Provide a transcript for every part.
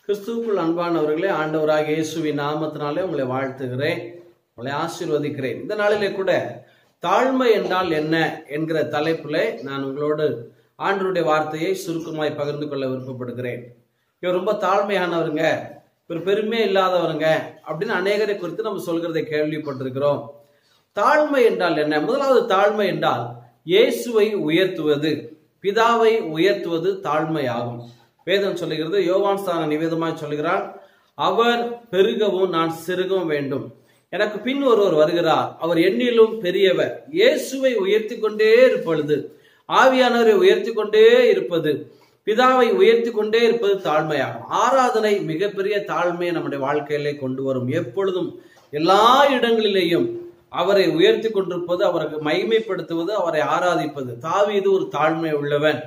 கிறிஸ்துவுக்குள் அன்பானவர்களே ஆண்டவராக இயேசுவின் நாமத்தினாலே உங்களை வாழ்த்துகிறேன் உங்களை ஆசீர்வதிக்கிறேன் இந்த நாளிலே கூட தாழ்மை என்றால் என்ன என்கிற தலைப்பிலே நான் உங்களோடு ஆண்டவருடைய வார்த்தையை சுருக்கமாய் பகிர்ந்து கொள்ள விருப்பப்படுகிறேன் இவர் ரொம்ப தாழ்மையானவருங்க இவர் பெருமை இல்லாதவருங்க அப்படின்னு அநேகரை குறித்து நம்ம சொல்கிறதை கேள்விப்பட்டிருக்கிறோம் தாழ்மை என்றால் என்ன முதலாவது தாழ்மை என்றால் இயேசுவை உயர்த்துவது பிதாவை உயர்த்துவது தாழ்மையாகும் வேதம் சொல்லுகிறது யோவான் ஸ்தான நிவேதமாய் சொல்லுகிறான் அவர் பெருகவும் நான் சிறுகவும் வேண்டும் எனக்கு பின் ஒருவர் வருகிறார் அவர் என்னிலும் பெரியவர் இயேசுவை உயர்த்தி கொண்டே இருப்பொழுது ஆவியானவரை உயர்த்தி கொண்டே இருப்பது பிதாவை உயர்த்தி கொண்டே இருப்பது தாழ்மையாகும் ஆராதனை மிகப்பெரிய தாழ்மையை நம்முடைய வாழ்க்கையிலே கொண்டு வரும் எப்பொழுதும் எல்லா இடங்களிலேயும் அவரை உயர்த்தி கொண்டிருப்பது அவருக்கு மகிமைப்படுத்துவது அவரை ஆராதிப்பது தாவீது ஒரு தாழ்மை உள்ளவன்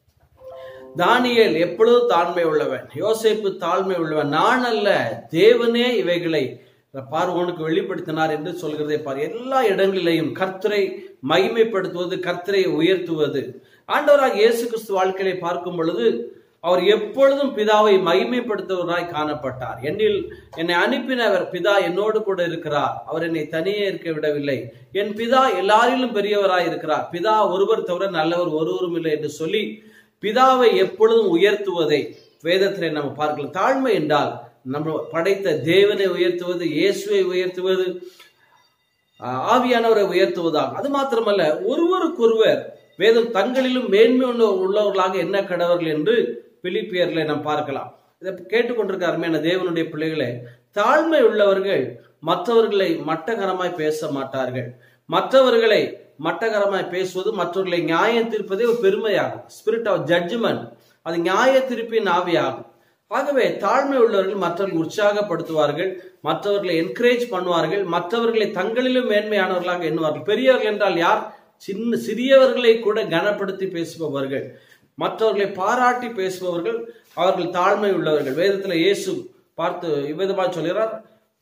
தானியேல் எப்பொழுதும் தாழ்மை உள்ளவன் யோசேப்பு தாழ்மை உள்ளவன் நான் அல்ல தேவனே இவைகளை பார்வோனுக்கு வெளிப்படுத்தினார் என்று சொல்கிறதை பார் எல்லா இடங்களிலேயும் கர்த்தரை மகிமைப்படுத்துவது கர்த்தரை உயர்த்துவது ஆண்டவராக இயேசு கிறிஸ்து வாழ்க்கையை பார்க்கும் பொழுது அவர் எப்பொழுதும் பிதாவை மகிமைப்படுத்துவராய் காணப்பட்டார் என்னில் என்னை அனுப்பினவர் பிதா என்னோடு கூட இருக்கிறார் அவர் என்னை தனியே இருக்க விடவில்லை என் பிதா எல்லாரிலும் பெரியவராய் இருக்கிறார் பிதா ஒருவர் தவிர நல்லவர் ஒருவரும் இல்லை என்று சொல்லி பிதாவை எப்பொழுதும் உயர்த்துவதை வேதத்திலே நம்ம பார்க்கலாம் தாழ்மை என்றால் நம்ம படைத்த தேவனை உயர்த்துவது இயேசுவை உயர்த்துவது ஆவியானவரை உயர்த்துவதாகும் அது மாத்திரமல்ல ஒருவருக்கொருவர் வேதம் தங்களிலும் மேன்மை உள்ளவர்களாக என்ன கடவர்கள் என்று பிலிப்பியர்ல நாம் பார்க்கலாம் இதை கேட்டுக்கொண்டிருக்க அருமையான தேவனுடைய பிள்ளைகளே தாழ்மை உள்ளவர்கள் மற்றவர்களை மட்டகரமாய் பேச மாட்டார்கள் மற்றவர்களை மட்டகரமாய் பேசுவது மற்றவர்களை நியாயம் தீர்ப்பதே ஒரு பெருமையாகும் ஸ்பிரிட் ஆஃப் ஜட்ஜ்மெண்ட் அது நியாய தீர்ப்பின் ஆவியாகும் ஆகவே தாழ்மை உள்ளவர்கள் மற்றவர்கள் உற்சாகப்படுத்துவார்கள் மற்றவர்களை என்கரேஜ் பண்ணுவார்கள் மற்றவர்களை தங்களிலும் மேன்மையானவர்களாக எண்ணுவார்கள் பெரியவர்கள் என்றால் யார் சின்ன சிறியவர்களை கூட கனப்படுத்தி பேசுபவர்கள் மற்றவர்களை பாராட்டி பேசுபவர்கள் அவர்கள் தாழ்மை உள்ளவர்கள் வேதத்துல இயேசு பார்த்து இவ்விதமாக சொல்கிறார்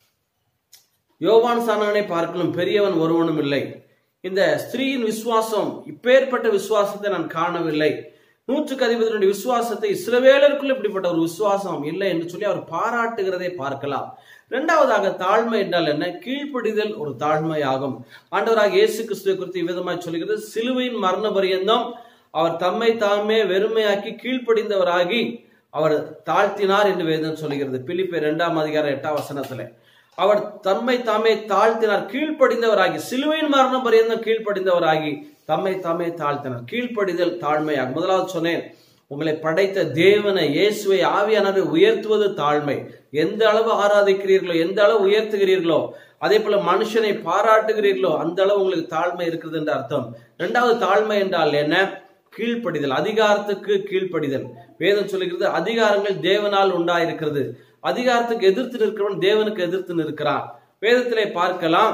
யோவான் சாணனை பார்க்கலும் பெரியவன் ஒருவனும் இல்லை இந்த ஸ்திரீயின் விசுவாசம் இப்பேற்பட்ட விசுவாசத்தை நான் காணவில்லை நூற்றுக்கு அதிபதியுடைய விசுவாசத்தை இஸ்ரவேலருக்குள்ள இப்படிப்பட்ட ஒரு விசுவாசம் இல்லை என்று சொல்லி அவர் பாராட்டுகிறதை பார்க்கலாம் இரண்டாவதாக தாழ்மை என்றால் என்ன கீழ்ப்படிதல் ஒரு தாழ்மையாகும் ஆண்டவராக இயேசு கிறிஸ்துவை குறித்து விதமாய் சொல்கிறது சிலுவையின் மரண பரியந்தம் அவர் தம்மை தாமே வெறுமையாக்கி கீழ்ப்படிந்தவராகி அவர் தாழ்த்தினார் என்று வேதம் சொல்கிறது பிலிப்பை இரண்டாம் அதிகாரம் எட்டாம் வசனத்துல அவர் தம்மை தாமே தாழ்த்தினார் கீழ்ப்படிந்தவராகி சிலுவையின் மரணம் பரியந்தம் கீழ்ப்படிந்தவராகி தம்மை தாமே தாழ்த்தினார் கீழ்ப்படிதல் தாழ்மையாக முதலாவது சொன்னேன் உங்களை படைத்த தேவனை இயேசுவை ஆவியானவரை உயர்த்துவது தாழ்மை எந்த அளவு ஆராதிக்கிறீர்களோ எந்த அளவு உயர்த்துகிறீர்களோ அதே போல மனுஷனை பாராட்டுகிறீர்களோ அந்த அளவு உங்களுக்கு தாழ்மை இருக்கிறது என்று அர்த்தம் இரண்டாவது தாழ்மை என்றால் என்ன கீழ்ப்படிதல் அதிகாரத்துக்கு கீழ்ப்படிதல் வேதம் சொல்லுகிறது அதிகாரங்கள் தேவனால் உண்டாயிருக்கிறது அதிகாரத்துக்கு எதிர்த்து நிற்கிறவன் தேவனுக்கு எதிர்த்து நிற்கிறான் வேதத்திலே பார்க்கலாம்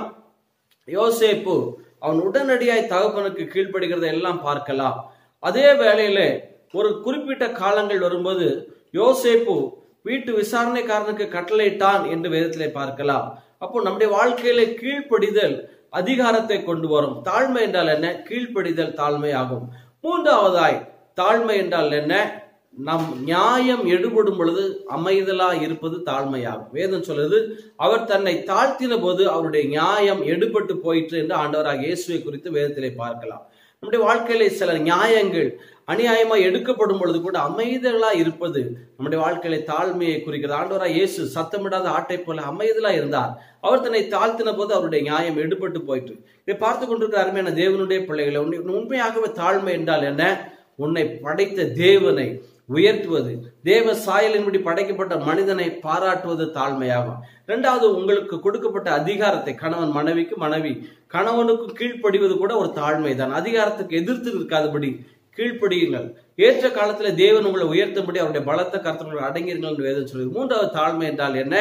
யோசேப்பு அவன் உடனடியாய் தகப்பனுக்கு கீழ்ப்படுகிறத எல்லாம் பார்க்கலாம் அதே வேளையில ஒரு குறிப்பிட்ட காலங்கள் வரும்போது யோசேப்பு வீட்டு விசாரணைக்காரனுக்கு கட்டளையிட்டான் என்று வேதத்திலே பார்க்கலாம் அப்போ நம்முடைய வாழ்க்கையில கீழ்ப்படிதல் அதிகாரத்தை கொண்டு வரும் தாழ்மை என்றால் என்ன கீழ்ப்படிதல் தாழ்மை ஆகும் மூன்றாவதாய் தாழ்மை என்றால் என்ன நம் நியாயம் எடுபடும் பொழுது அமைதலா இருப்பது தாழ்மையாகும் வேதம் சொல்லுது அவர் தன்னை தாழ்த்தின போது அவருடைய நியாயம் எடுபட்டு போயிற்று என்று ஆண்டவராக இயேசுவை குறித்து வேதத்திலே பார்க்கலாம் நம்முடைய வாழ்க்கையில சில நியாயங்கள் அநியாயமா எடுக்கப்படும் பொழுது கூட அமைதலா இருப்பது நம்முடைய வாழ்க்கையில தாழ்மையை குறிக்கிறது ஆண்டவரா இயேசு சத்தமிடாத ஆட்டை போல அமைதலா இருந்தார் அவர் தன்னை தாழ்த்தின போது அவருடைய நியாயம் எடுபட்டு போயிற்று இதை பார்த்து கொண்டிருக்கிற அருமையான தேவனுடைய பிள்ளைகளை உண்மையாகவே தாழ்மை என்றால் என்ன உன்னை படைத்த தேவனை உயர்த்துவது தேவ சாயலின்படி படைக்கப்பட்ட மனிதனை பாராட்டுவது தாழ்மையாகும் இரண்டாவது உங்களுக்கு கொடுக்கப்பட்ட அதிகாரத்தை கணவன் மனைவிக்கு மனைவி கணவனுக்கு கீழ்ப்படிவது கூட ஒரு தாழ்மை தான் அதிகாரத்துக்கு எதிர்த்து இருக்காதபடி கீழ்ப்படியுங்கள் ஏற்ற காலத்துல தேவன் உங்களை உயர்த்தும்படி அவருடைய பலத்த கருத்துக்கள் அடங்கியிருங்கள் என்று வேதம் சொல்லுது மூன்றாவது தாழ்மை என்றால் என்ன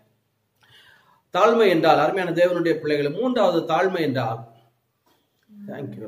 தாழ்மை என்றால் அருமையான தேவனுடைய பிள்ளைகளை மூன்றாவது தாழ்மை என்றால் தேங்க்யூ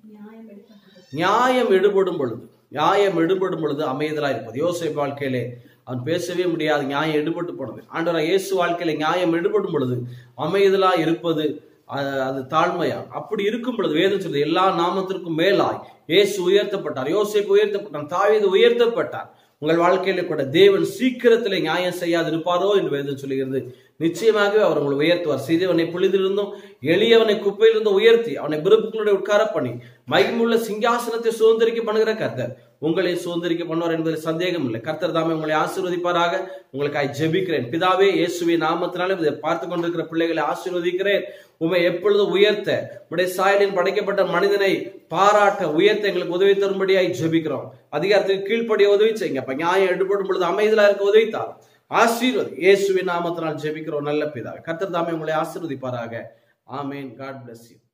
நியாயம் எடுபடும் பொழுது நியாயம் எடுபடும் பொழுது அமைதலா இருப்பது யோசை வாழ்க்கையிலே அவன் பேசவே முடியாது நியாயம் எடுபட்டு போனது ஆண்டவரா இயேசு வாழ்க்கையில நியாயம் எடுபடும் பொழுது அமைதலா இருப்பது அது தாழ்மையா அப்படி இருக்கும் பொழுது வேதம் சொல்லுது எல்லா நாமத்திற்கும் மேலாய் இயேசு உயர்த்தப்பட்டார் யோசிப்பு உயர்த்தப்பட்டார் தாவீது உயர்த்தப்பட்டார் உங்கள் வாழ்க்கையில கூட தேவன் சீக்கிரத்திலே நியாயம் செய்யாது இருப்பாரோ என்று வேதம் சொல்லுகிறது நிச்சயமாகவே அவர் உங்களை உயர்த்துவார் சிறியவனை புழுதிலிருந்தும் எளியவனை குப்பையிலிருந்தும் உயர்த்தி அவனை விருப்புகளோட உட்கார பண்ணி மகிமுள்ள சிங்காசனத்தை சுதந்திரிக்க பண்ணுகிற கர்த்தர் உங்களை சுதந்திரிக்க பண்ணுவார் என்பதில் சந்தேகம் இல்லை கர்த்தர் தாமே உங்களை ஆசீர்வதிப்பாராக உங்களுக்காய் ஜெபிக்கிறேன் பிதாவே இயேசுவின் நாமத்தினாலே இதை பார்த்து கொண்டிருக்கிற பிள்ளைகளை ஆசீர்வதிக்கிறேன் உண்மை எப்பொழுதும் உயர்த்த உடைய சாயலின் படைக்கப்பட்ட மனிதனை பாராட்ட உயர்த்த எங்களுக்கு உதவி தரும்படியாய் ஜெபிக்கிறோம் அதிகாரத்துக்கு கீழ்ப்படிய உதவி செய்யுங்க அப்ப நியாயம் எடுபடும் பொழுது அமைதலா இருக்க உதவித்தார் ஆசீர்வதி இயேசுவின் நாமத்தினால் ஜெபிக்கிறோம் நல்ல பிதா கர்த்தர் தாமே உங்களை ஆசீர்வதிப்பாராக ஆமேன் காட் bless you